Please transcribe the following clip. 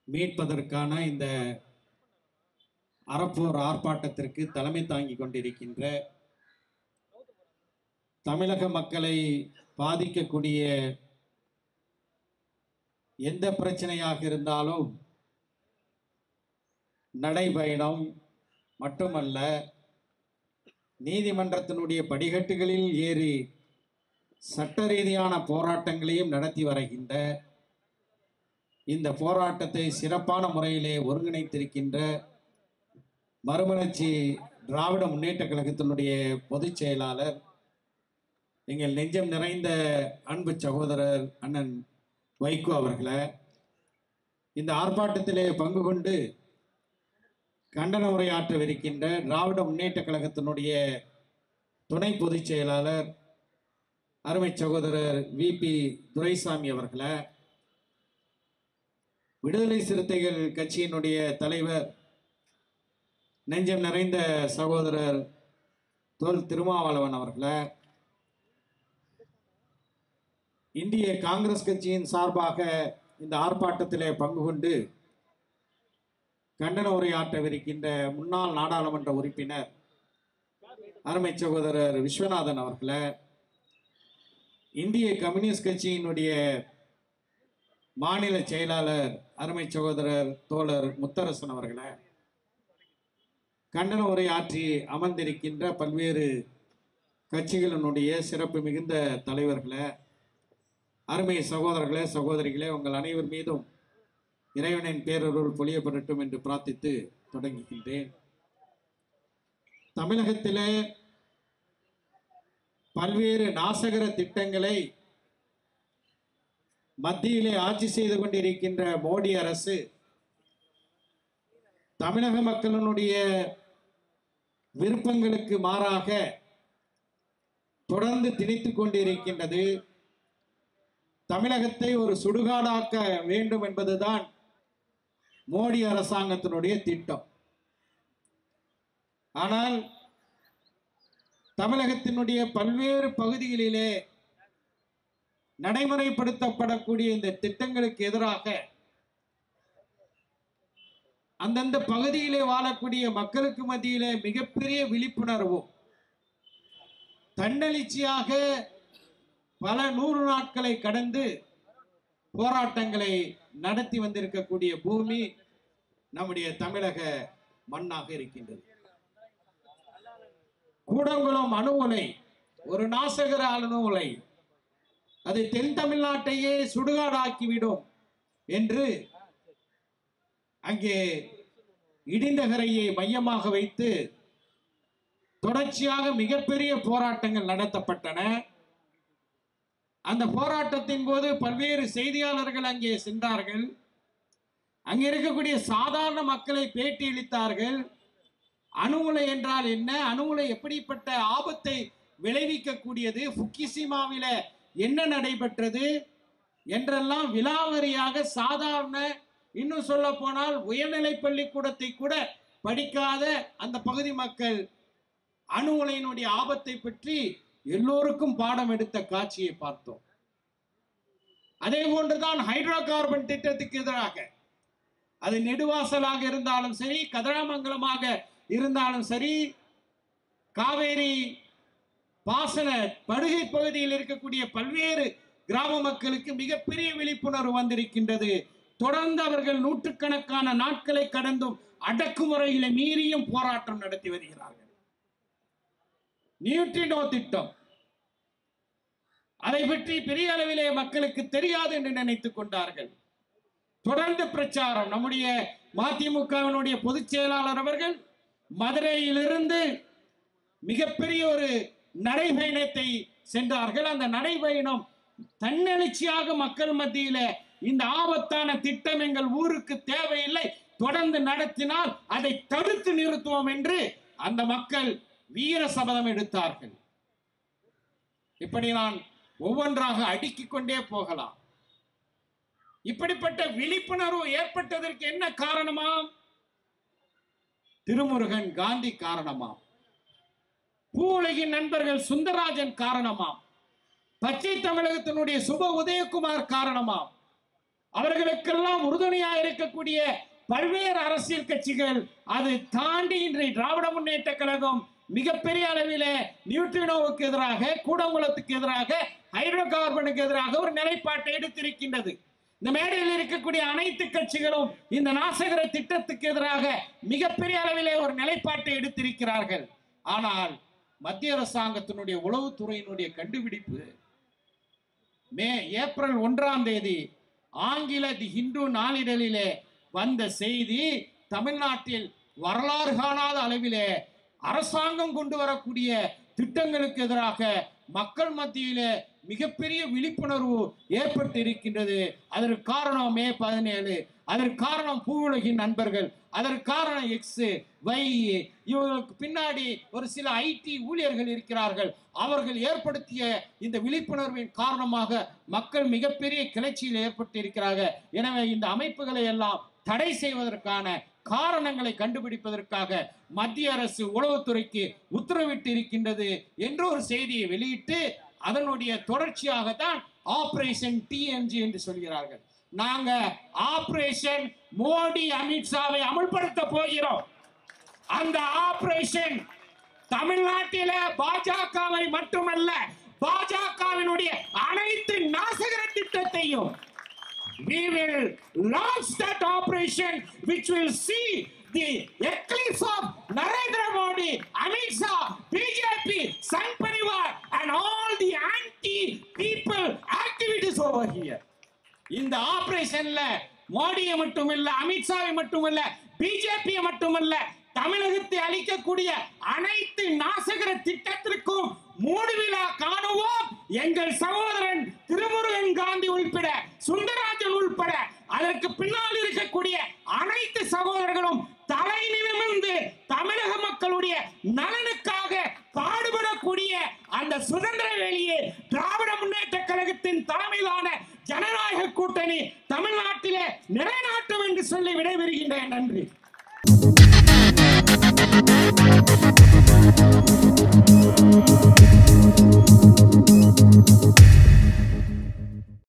மீட்பதற்கான இந்த அறப்போர் ஆர்ப்பாட்டத்திற்கு தலைமை தாங்கி கொண்டிருக்கின்ற தமிழக மக்களை பாதிக்கக்கூடிய எந்த பிரச்சனையாக இருந்தாலும் நடைபயணம் மட்டுமல்ல நீதிமன்றத்தினுடைய படிக்கட்டுகளில் ஏறி சட்ட ரீதியான போராட்டங்களையும் நடத்தி வருகின்ற இந்த போராட்டத்தை சிறப்பான முறையிலே ஒருங்கிணைத்திருக்கின்ற மறுமலர்ச்சி திராவிட முன்னேற்ற கழகத்தினுடைய பொதுச் செயலாளர் எங்கள் நெஞ்சம் நிறைந்த அன்பு சகோதரர் அண்ணன் வைகோ அவர்களை இந்த ஆர்ப்பாட்டத்திலே பங்கு கொண்டு கண்டன உரையாற்றவிருக்கின்ற திராவிட முன்னேற்ற கழகத்தினுடைய துணை பொதுச் செயலாளர் அருமை சகோதரர் வி பி துரைசாமி அவர்களை விடுதலை சிறுத்தைகள் கட்சியினுடைய தலைவர் நெஞ்சம் நிறைந்த சகோதரர் தொல் திருமாவளவன் அவர்களை இந்திய காங்கிரஸ் கட்சியின் சார்பாக இந்த ஆர்ப்பாட்டத்திலே பங்கு கொண்டு கண்டன உரையாற்றவிருக்கின்ற முன்னாள் நாடாளுமன்ற உறுப்பினர் அருமை சகோதரர் விஸ்வநாதன் அவர்களை இந்திய கம்யூனிஸ்ட் கட்சியினுடைய மாநில செயலாளர் அருமை சகோதரர் தோழர் முத்தரசன் அவர்களை கண்டன உரையாற்றி அமர்ந்திருக்கின்ற பல்வேறு கட்சிகளினுடைய சிறப்பு மிகுந்த தலைவர்களை அருமை சகோதரர்களே சகோதரிகளே உங்கள் அனைவர் மீதும் இறைவனின் பேரருள் பொழியப்படட்டும் என்று பிரார்த்தித்து தொடங்குகின்றேன் தமிழகத்திலே பல்வேறு நாசகர திட்டங்களை மத்தியிலே ஆட்சி செய்து கொண்டிருக்கின்ற மோடி அரசு தமிழக மக்களினுடைய விருப்பங்களுக்கு மாறாக தொடர்ந்து திணித்துக் கொண்டிருக்கின்றது தமிழகத்தை ஒரு சுடுகாடாக்க வேண்டும் என்பதுதான் மோடி அரசாங்கத்தினுடைய திட்டம் ஆனால் தமிழகத்தினுடைய பல்வேறு பகுதிகளிலே நடைமுறைப்படுத்தப்படக்கூடிய இந்த திட்டங்களுக்கு எதிராக அந்தந்த பகுதியிலே வாழக்கூடிய மக்களுக்கு மத்தியிலே மிகப்பெரிய விழிப்புணர்வும் தன்னெழுச்சியாக பல நூறு நாட்களை கடந்து போராட்டங்களை நடத்தி வந்திருக்கக்கூடிய பூமி நம்முடைய தமிழக மண்ணாக இருக்கின்றது கூடங்குளம் அணு உலை ஒரு நாசகர அணு உலை அது தென் தமிழ்நாட்டையே சுடுகாடாக்கிவிடும் என்று அங்கே இடிந்தகரையை மையமாக வைத்து தொடர்ச்சியாக மிகப்பெரிய போராட்டங்கள் நடத்தப்பட்டன அந்த போராட்டத்தின் போது பல்வேறு செய்தியாளர்கள் அங்கே சென்றார்கள் அங்கே இருக்கக்கூடிய சாதாரண மக்களை பேட்டி அளித்தார்கள் அணு உலை என்றால் என்ன அணு உலை எப்படிப்பட்ட ஆபத்தை விளைவிக்கக்கூடியது புக்கிசிமாவில என்ன நடைபெற்றது என்றெல்லாம் விலாவரியாக சாதாரண இன்னும் சொல்ல போனால் உயர்நிலை பள்ளிக்கூடத்தை கூட படிக்காத அந்த பகுதி மக்கள் அணு உலையினுடைய ஆபத்தை பற்றி எல்லோருக்கும் பாடம் எடுத்த காட்சியை பார்த்தோம் அதே போன்றுதான் ஹைட்ரோ கார்பன் திட்டத்துக்கு எதிராக அது நெடுவாசலாக இருந்தாலும் சரி கதிராமங்கலமாக இருந்தாலும் சரி காவேரி பாசன படுகை பகுதியில் இருக்கக்கூடிய பல்வேறு கிராம மக்களுக்கு மிகப்பெரிய விழிப்புணர்வு வந்திருக்கின்றது தொடர்ந்து அவர்கள் நூற்றுக்கணக்கான நாட்களை கடந்தும் அடக்குமுறையில மீறியும் போராட்டம் நடத்தி வருகிறார்கள் நியூட்ரினோ திட்டம் அதை பற்றி பெரிய அளவிலே மக்களுக்கு தெரியாது என்று நினைத்துக் கொண்டார்கள் தொடர்ந்து பிரச்சாரம் நம்முடைய மதிமுகவினுடைய பொதுச் செயலாளர் அவர்கள் மதுரையிலிருந்து மிகப்பெரிய ஒரு நடைபயணத்தை சென்றார்கள் அந்த நடைபயணம் தன்னெழுச்சியாக மக்கள் மத்தியில இந்த ஆபத்தான திட்டம் எங்கள் ஊருக்கு தேவையில்லை தொடர்ந்து நடத்தினால் அதை தடுத்து நிறுத்துவோம் என்று அந்த மக்கள் வீர சபதம் எடுத்தார்கள் இப்படி நான் ஒவ்வொன்றாக அடுக்கிக் கொண்டே போகலாம் இப்படிப்பட்ட விழிப்புணர்வு ஏற்பட்டதற்கு என்ன காரணமாம் திருமுருகன் காந்தி காரணமாம் பூவுலகின் நண்பர்கள் சுந்தரராஜன் காரணமாம் பச்சை தமிழகத்தினுடைய சுப உதயகுமார் காரணமாம் அவர்களுக்கெல்லாம் உறுதுணையா இருக்கக்கூடிய பல்வேறு அரசியல் கட்சிகள் அதை தாண்டி இன்றைய திராவிட முன்னேற்ற கழகம் மிகப்பெரிய அளவிலே நியூட்ரினோவுக்கு எதிராக கூடங்குளத்துக்கு எதிராக ஹைட்ரோ கார்பனுக்கு எதிராக ஒரு நிலைப்பாட்டை எடுத்திருக்கின்றது இந்த மேடையில் இருக்கக்கூடிய அனைத்து கட்சிகளும் இந்த நாசகர திட்டத்துக்கு எதிராக மிகப்பெரிய அளவிலே ஒரு நிலைப்பாட்டை எடுத்திருக்கிறார்கள் ஆனால் மத்திய அரசாங்கத்தினுடைய உளவுத்துறையினுடைய கண்டுபிடிப்பு மே ஏப்ரல் ஒன்றாம் தேதி ஆங்கில தி ஹிந்து நாளிதழிலே வந்த செய்தி தமிழ்நாட்டில் வரலாறு காணாத அளவிலே அரசாங்கம் கொண்டு வரக்கூடிய திட்டங்களுக்கு எதிராக மக்கள் மத்தியிலே மிகப்பெரிய விழிப்புணர்வு ஏற்பட்டு இருக்கின்றது அதற்கு காரணம் மே பதினேழு அதற்கு காரணம் பூவுலகின் நண்பர்கள் அதற்கு காரணம் எக்ஸ் வை இவர்களுக்கு பின்னாடி ஒரு சில ஐடி ஊழியர்கள் இருக்கிறார்கள் அவர்கள் ஏற்படுத்திய இந்த விழிப்புணர்வின் காரணமாக மக்கள் மிகப்பெரிய கிளர்ச்சியில் ஏற்பட்டு இருக்கிறார்கள் எனவே இந்த அமைப்புகளை எல்லாம் தடை செய்வதற்கான காரணங்களை கண்டுபிடிப்பதற்காக மத்திய அரசு உளவுத்துறைக்கு உத்தரவிட்டு இருக்கின்றது என்ற ஒரு செய்தியை வெளியிட்டு அதனுடைய தொடர்ச்சியாக தான் ஆபரேஷன் டிஎன்ஜி என்று சொல்கிறார்கள் நாங்க ஆபரேஷன் மோடி அமித்ஷாவை அமல்படுத்த போகிறோம் அந்த ஆபரேஷன் தமிழ்நாட்டில பாஜகவை மட்டுமல்ல பாஜகவினுடைய அனைத்து நாசகர திட்டத்தையும் we will launch that operation which will see the eclipse of Narendra Modi, Amit Shah, BJP, Sangh Parivar and all the anti-people activities over here. இந்த ஆபரேஷன்ல மோடியை மட்டுமல்ல அமித்ஷாவை மட்டுமல்ல பிஜேபியை மட்டுமல்ல தமிழகத்தை அளிக்கக்கூடிய அனைத்து நாசகர திட்டத்திற்கும் மூடு விழா காணுவோம் எங்கள் சகோதரன் திருமுருகன் காந்தி உள்பட சுந்தரராஜன் உள்பட அதற்கு பின்னால் இருக்கக்கூடிய அனைத்து சகோதரர்களும் தலை நிமிர்ந்து தமிழக மக்களுடைய நலனுக்காக பாடுபடக்கூடிய அந்த சுதந்திர வேலையை திராவிட முன்னேற்ற கழகத்தின் தலைமையிலான ஜனநாயக கூட்டணி தமிழ்நாட்டிலே நிலைநாட்டும் என்று சொல்லி விடைபெறுகின்றேன் நன்றி Thank